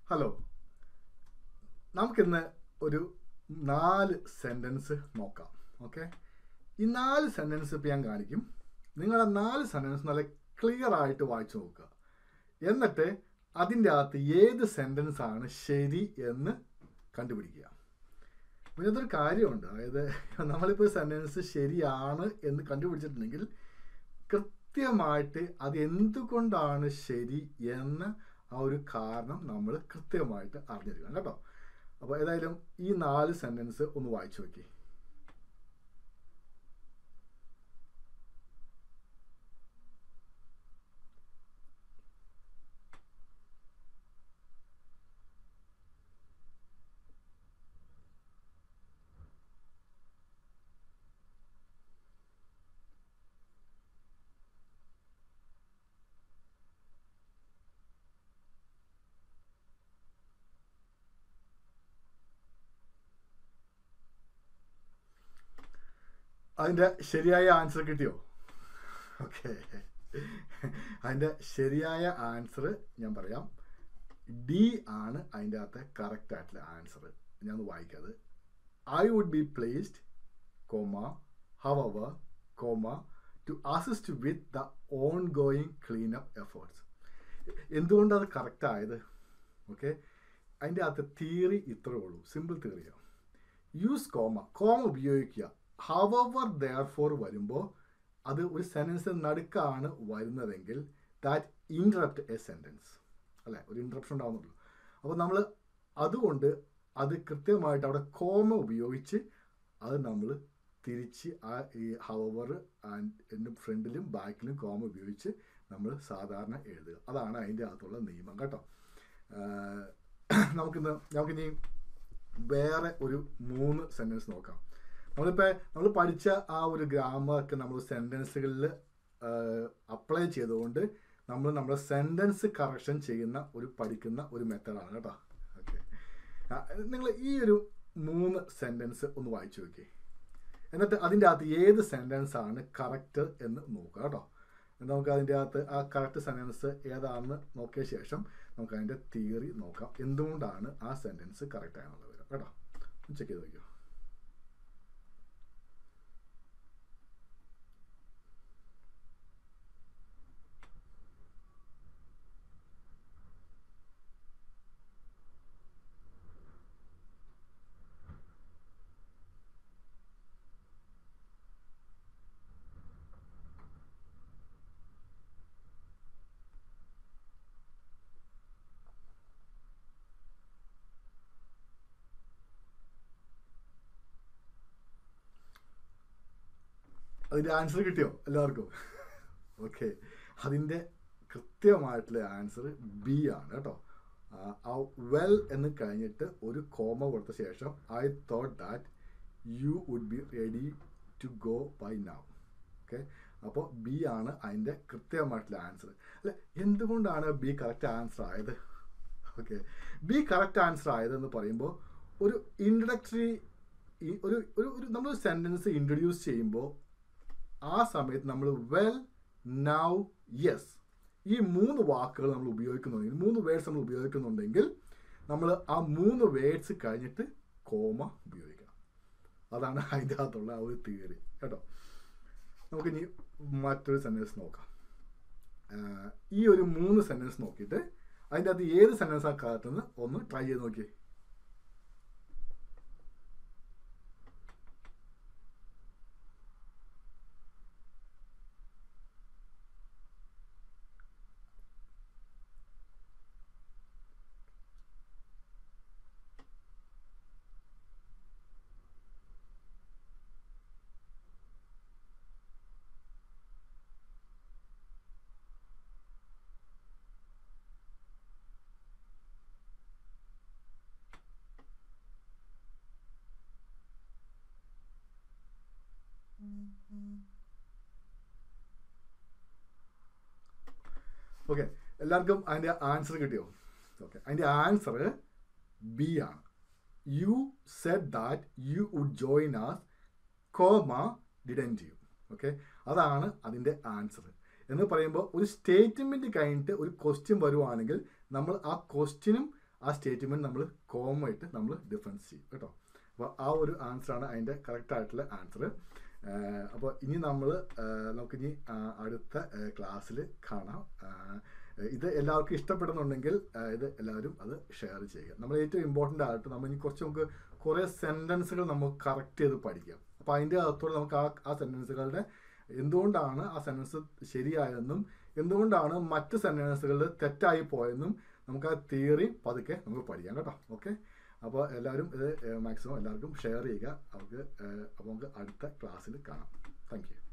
hello നമുക്കിന്ന് ഒരു നാല് സെൻറ്റൻസ് നോക്കാം ഓക്കെ ഈ നാല് സെൻറ്റൻസ് ഇപ്പം ഞാൻ കാണിക്കും നിങ്ങൾ ആ നാല് സെൻറ്റൻസ് നല്ല ക്ലിയർ ആയിട്ട് വായിച്ചു നോക്കുക എന്നിട്ട് അതിൻ്റെ അകത്ത് ഏത് സെൻറ്റൻസ് ആണ് ശരി എന്ന് കണ്ടുപിടിക്കുക പിന്നെ അതൊരു കാര്യമുണ്ട് അതായത് നമ്മളിപ്പോൾ സെൻറ്റൻസ് ശരിയാണ് എന്ന് കണ്ടുപിടിച്ചിട്ടുണ്ടെങ്കിൽ കൃത്യമായിട്ട് അത് എന്തുകൊണ്ടാണ് ശരി എന്ന ആ ഒരു കാരണം നമ്മൾ കൃത്യമായിട്ട് അറിഞ്ഞിരിക്കണം കേട്ടോ അപ്പോൾ ഏതായാലും ഈ നാല് സെൻറ്റൻസ് ഒന്ന് വായിച്ചു നോക്കി അതിൻ്റെ ശരിയായ ആൻസർ കിട്ടിയോ ഓക്കെ അതിൻ്റെ ശരിയായ ആൻസർ ഞാൻ പറയാം ഡി ആണ് അതിൻ്റെ അകത്തെ കറക്റ്റ് ആയിട്ടുള്ള ആൻസർ ഞാൻ ഒന്ന് വായിക്കാത് I would be placed comma however comma to assist with the ongoing clean up efforts എന്തുകൊണ്ടത് കറക്റ്റ് ആയത് ഓക്കെ അതിൻ്റെ അകത്തെ തിയറി ഇത്രയേ ഉള്ളൂ സിമ്പിൾ തിയറിയാണ് യൂസ് കോമ കോമ ഉപയോഗിക്കുക ഹവർ ദയർ ഫോർ വരുമ്പോൾ അത് ഒരു സെൻറ്റൻസ് നടുക്കാണ് വരുന്നതെങ്കിൽ ദാറ്റ് ഇൻറപ്റ്റ് എ സെൻറ്റൻസ് അല്ലേ ഒരു ഇൻട്രപ്ഷൻ ഉണ്ടാവുന്നുള്ളൂ അപ്പോൾ നമ്മൾ അതുകൊണ്ട് അത് കൃത്യമായിട്ട് അവിടെ കോമ ഉപയോഗിച്ച് അത് നമ്മൾ തിരിച്ച് ആ ഈ ഹവർ ആൻഡ് ഫ്രണ്ടിലും ബാക്കിലും കോമ ഉപയോഗിച്ച് നമ്മൾ സാധാരണ എഴുതുക അതാണ് അതിൻ്റെ അകത്തുള്ള നിയമം കേട്ടോ നമുക്കിന്ന് നമുക്കിനി വേറെ ഒരു മൂന്ന് സെൻറ്റൻസ് നോക്കാം നമ്മളിപ്പോൾ നമ്മൾ പഠിച്ച ആ ഒരു ഗ്രാമറൊക്കെ നമ്മൾ സെൻറ്റൻസുകളിൽ അപ്ലൈ ചെയ്തുകൊണ്ട് നമ്മൾ നമ്മുടെ സെൻറ്റൻസ് കറക്ഷൻ ചെയ്യുന്ന ഒരു പഠിക്കുന്ന ഒരു മെത്തഡാണ് കേട്ടോ ഓക്കെ നിങ്ങൾ ഈ ഒരു മൂന്ന് സെൻറ്റൻസ് ഒന്ന് വായിച്ചു നോക്കി എന്നിട്ട് അതിൻ്റെ അകത്ത് ഏത് സെൻറ്റൻസ് ആണ് കറക്റ്റ് എന്ന് നോക്കുക കേട്ടോ നമുക്ക് അതിൻ്റെ അകത്ത് ആ കറക്റ്റ് സെൻറ്റൻസ് ഏതാണെന്ന് നോക്കിയ ശേഷം നമുക്ക് അതിൻ്റെ തിയറി നോക്കാം എന്തുകൊണ്ടാണ് ആ സെൻറ്റൻസ് കറക്റ്റ് ആണെന്നുള്ളത് വരും കേട്ടോ ചെക്ക് ചെയ്ത് നോക്കിയോ അതിൻ്റെ ആൻസർ കിട്ടിയോ എല്ലാവർക്കും ഓക്കെ അതിൻ്റെ കൃത്യമായിട്ടുള്ള ആൻസർ ബി ആണ് കേട്ടോ ആ വെൽ എന്ന് കഴിഞ്ഞിട്ട് ഒരു കോമ കൊടുത്ത ശേഷം I thought that you would be ready to go by now okay അപ്പോൾ ബി ആണ് അതിൻ്റെ കൃത്യമായിട്ടുള്ള ആൻസർ അല്ല എന്തുകൊണ്ടാണ് ബി കറക്റ്റ് ആൻസർ ആയത് ഓക്കെ ബി കറക്റ്റ് ആൻസർ ആയതെന്ന് പറയുമ്പോൾ ഒരു ഇൻട്രഡക്ടറി ഒരു ഒരു ഒരു നമ്മൾ സെൻറ്റൻസ് ഇൻട്രൊഡ്യൂസ് ചെയ്യുമ്പോൾ ആ സമയത്ത് നമ്മൾ വെൽ നൗ യെസ് ഈ മൂന്ന് വാക്കുകൾ നമ്മൾ ഉപയോഗിക്കുന്നുണ്ടെങ്കിൽ മൂന്ന് വേർഡ്സ് നമ്മൾ ഉപയോഗിക്കുന്നുണ്ടെങ്കിൽ നമ്മൾ ആ മൂന്ന് വേർഡ്സ് കഴിഞ്ഞിട്ട് കോമ ഉപയോഗിക്കണം അതാണ് അതിൻ്റെ അകത്തുള്ള ആ ഒരു തിയറി കേട്ടോ നമുക്കിനി മറ്റൊരു സെൻറ്റൻസ് നോക്കാം ഈ ഒരു മൂന്ന് സെൻറ്റൻസ് നോക്കിയിട്ട് അതിൻ്റെ അകത്ത് ഏത് സെൻറ്റൻസ് ആ കറക്റ്റെന്ന് ഒന്ന് ട്രൈ ചെയ്ത് നോക്കിയേ ഓക്കെ എല്ലാവർക്കും അതിൻ്റെ ആൻസർ കിട്ടിയോ ഓക്കെ അതിൻ്റെ ആൻസർ ബി ആണ് you said that you would join us comma didn't you okay അതാണ് അതിൻ്റെ ആൻസർ എന്ന് പറയുമ്പോൾ ഒരു സ്റ്റേറ്റ്മെൻറ്റ് കഴിഞ്ഞിട്ട് ഒരു ക്വസ്റ്റ്യൻ വരുവാണെങ്കിൽ നമ്മൾ ആ ക്വസ്റ്റ്യനും ആ സ്റ്റേറ്റ്മെൻറ്റ് നമ്മൾ കോമായിട്ട് നമ്മൾ ഡിഫറൻസ് ചെയ്യും കേട്ടോ അപ്പോൾ ആ ഒരു ആൻസറാണ് അതിൻ്റെ കറക്റ്റ് ആയിട്ടുള്ള ആൻസർ അപ്പോൾ ഇനി നമ്മൾ നമുക്കിനി ആ, അടുത്ത ക്ലാസ്സിൽ കാണാം ആ, ഇത് എല്ലാവർക്കും ഇഷ്ടപ്പെടുന്നുണ്ടെങ്കിൽ ആ, ഇത് എല്ലാവരും അത് ഷെയർ ചെയ്യുക നമ്മൾ ഏറ്റവും ഇമ്പോർട്ടൻ്റ് ആയിട്ട് നമ്മൾ ഇനി കുറച്ച് നമുക്ക് കുറേ സെൻറ്റൻസുകൾ നമുക്ക് കറക്റ്റ് ചെയ്ത് പഠിക്കാം അപ്പോൾ അതിൻ്റെ അകത്തോടെ നമുക്ക് ആ ആ സെൻറ്റൻസുകളുടെ എന്തുകൊണ്ടാണ് ആ സെൻറ്റൻസ് ശരിയായതെന്നും എന്തുകൊണ്ടാണ് മറ്റ് സെൻറ്റൻസുകളിൽ തെറ്റായി പോയെന്നും നമുക്ക് ആ തിയറി പതുക്കെ നമുക്ക് പഠിക്കാം കേട്ടോ ഓക്കെ അപ്പോൾ എല്ലാവരും ഇത് മാക്സിമം എല്ലാവർക്കും ഷെയർ ചെയ്യുക അവർക്ക് അപ്പോൾ നമുക്ക് അടുത്ത ക്ലാസ്സിൽ കാണാം താങ്ക് യു